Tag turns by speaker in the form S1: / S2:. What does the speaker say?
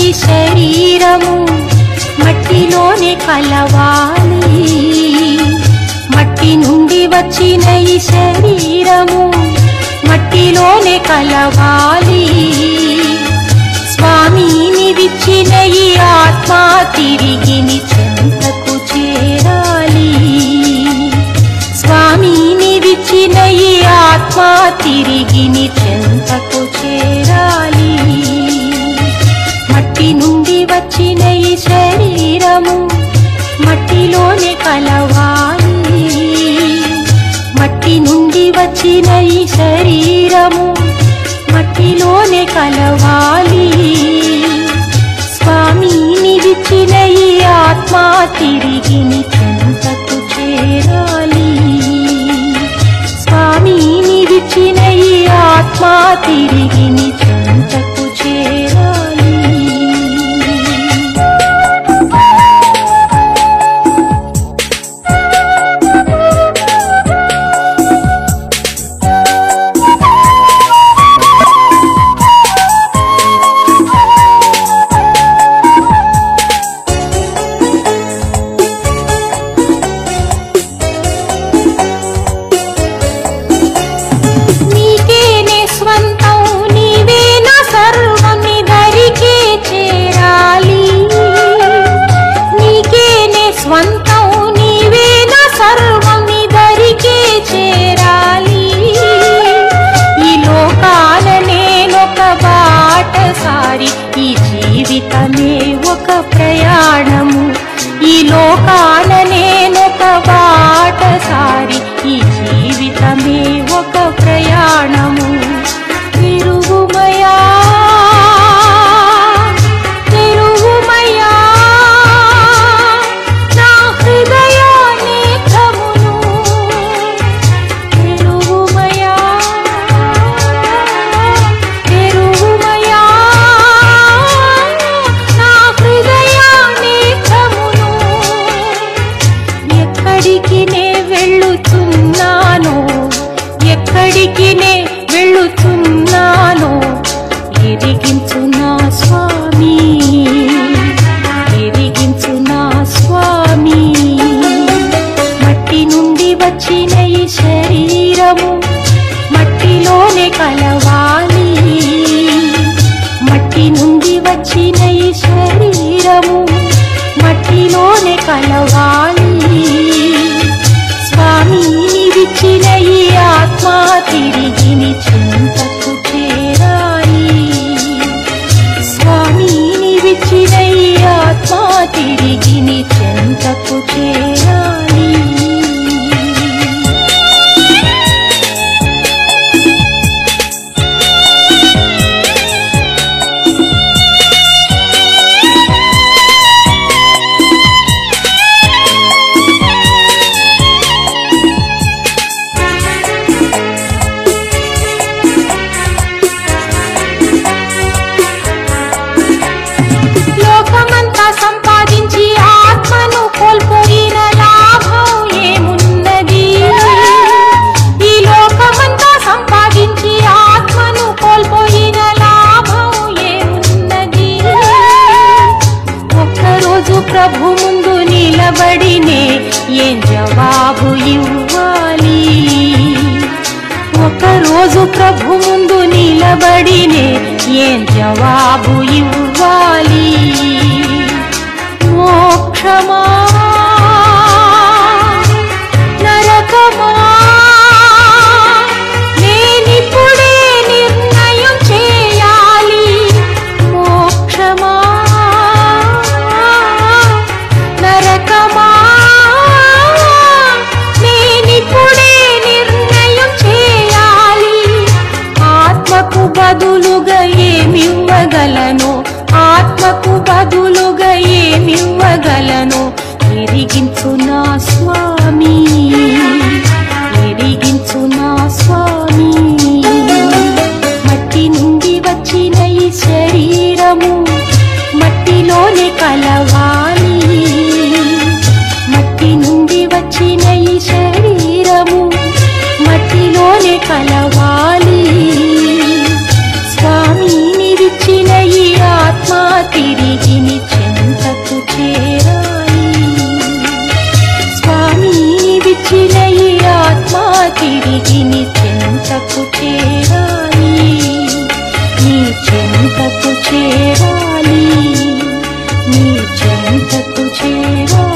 S1: ఈ శరీరము మట్టిలోనే కలవాలి మట్టి నుండి వచ్చిన ఈ శరీరము మట్టిలోనే కలవాలి స్వామిని విచ్చిన ఈ ఆత్మ తిరిగి ని చెంతకు చేరాలి స్వామిని విచ్చిన ఈ ఆత్మ తిరిగి ని చెంతకు చేరాలి మట్టి నుండి వచ్చిన ఈ శరీరము మట్టిలోనే కలవాలి మట్టి నుండి వచ్చిన ఈ శరీరము మట్టిలోనే కలవాలి స్వామిని విచ్చిన ఈ ఆత్మ తిరిగి ని చెంతకు చేరాలి స్వామిని విచ్చిన ఈ ఆత్మ తిరిగి ని చెంతకు చేరాలి నీకేనే స్వంతం నీవే నా సర్వం నీ దరికే చేరాలి నీకేనే స్వంతం నీవే నా సర్వం నీ దరికే చేరాలి ఈ లోకాన నేనొక బాటసారి ఈ జీవితమే ఒక ప్రయాణము ఈ లోకాన నేనొక బాటసారి ఈ జీవితమే ఒక ప్రయాణము తిరుగుమయా తిరుగుమయా నా హృదయాన్ని కమును తిరుగుమయా తిరుగుమయా నా హృదయాన్ని కమును ఎక్కడికి నే వెళ్ళుచున్నాను ఎక్కడికి నే వెళ్ళుచున్నాను ఎరిగించు నా స్వామి ఎరిగించు నా స్వామి మట్టి నుండి వచ్చిన ఈ శరీరము మట్టిలోనే కలవాలి మట్టి నుండి వచ్చిన ఈ శరీరము మట్టిలోనే కలవాలి స్వామిని విచ్చిన ఈ ఆత్మ తిరిగి ని చెంతకు చేరాలి స్వామిని విచ్చిన ఈ ఆత్మ తిరిగి ని చెంతకు చేరాలి లోకమంతా సంపాదించి ఆత్మను కోల్పోయిన లాభం ఏమున్నది ఈ లోకమంతా సంపాదించి ఆత్మను కోల్పోయిన లాభం ఏమున్నది ఒక్కరోజు ప్రభు ముందు నిలబడినే ఏం జవాబు ఇవ్వాలి ఒకరోజు ప్రభు ముందు నిలబడినే ఏం జవాబు ఇవ్వాలి మోక్షమా నరకమా నేనిప్పుడే నిర్ణయం చేయాలి మోక్షమా నరకమా నేనిప్పుడే నిర్ణయం చేయాలి ఆత్మకు బదులుగా ఏమివ్వగలను ఆత్మకు బదులుగా ఏమివ్వగలను ఎరిగించు నా స్వామి ఎరిగించు నా స్వామి మట్టి నుండి వచ్చిన ఈ శరీరము మట్టిలోనే కలవాలి మట్టి నుండి వచ్చిన ఈ శరీరము మట్టిలోనే కలవాలి స్వామిని విచ్చిన ఈ ఆత్మ తిరిగి నీ చెంతకు చేరాలి స్వామి విచ్చిన ఈ ఆత్మ తిరిగి నీ చెంతకు చేరాలి నీ చెంతకు చేరాలి నీ చెంతకు చేరాలి